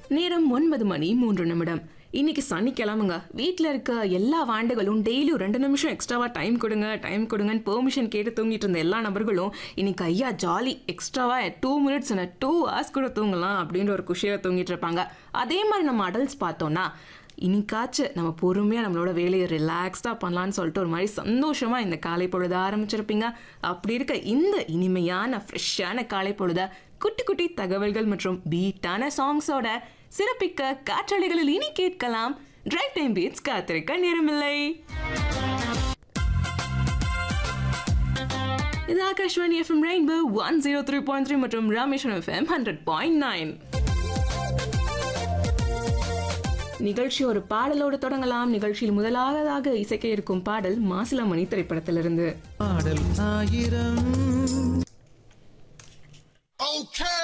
நேரம் ஒன்பது மணி மூன்று நிமிடம் இன்னைக்கு சனிக்கிழமைங்க வீட்டில் இருக்க எல்லா வாண்டுகளும் டெய்லியும் ரெண்டு நிமிஷம் எக்ஸ்ட்ராவா டைம் கொடுங்க டைம் கொடுங்கன்னு பெர்மிஷன் கேட்டு தூங்கிட்டு இருந்த எல்லா நபர்களும் இன்னைக்கு ஐயா ஜாலி எக்ஸ்ட்ராவா டூ மினிட்ஸ் டூ ஹவர்ஸ் கூட தூங்கலாம் அப்படின்ற ஒரு குஷியாக தூங்கிட்டு இருப்பாங்க அதே மாதிரி நம்ம அடல்ட்ஸ் பார்த்தோம்னா இன்னைக்காச்சும் நம்ம பொறுமையாக நம்மளோட வேலையை ரிலாக்ஸ்டாக பண்ணலான்னு சொல்லிட்டு ஒரு மாதிரி சந்தோஷமாக இந்த காலை பொழுது ஆரம்பிச்சிருப்பீங்க அப்படி இருக்க இந்த இனிமையான ஃப்ரெஷ்ஷான காலை பொழுத குட்டி குட்டி தகவல்கள் மற்றும் பீட்டான சாங்ஸோட சிறப்பிக்க காற்றலைகளில் இனி கேட்கலாம் டிரைவ் டைம் பீட்ஸ் காத்திருக்க நேரமில்லை இது Akashvani FM rainbow one zero three point three மற்றும் Rameswaram FM hundred point nine நிகழ்ச்சி ஒரு பாடலோடு தொடங்கலாம் நிகழ்ச்சியில் முதலாவதாக இசைக்க இருக்கும் பாடல் மாசிலாமணி திரைப்படத்திலிருந்து பாடல் ஆயிரம் Okay.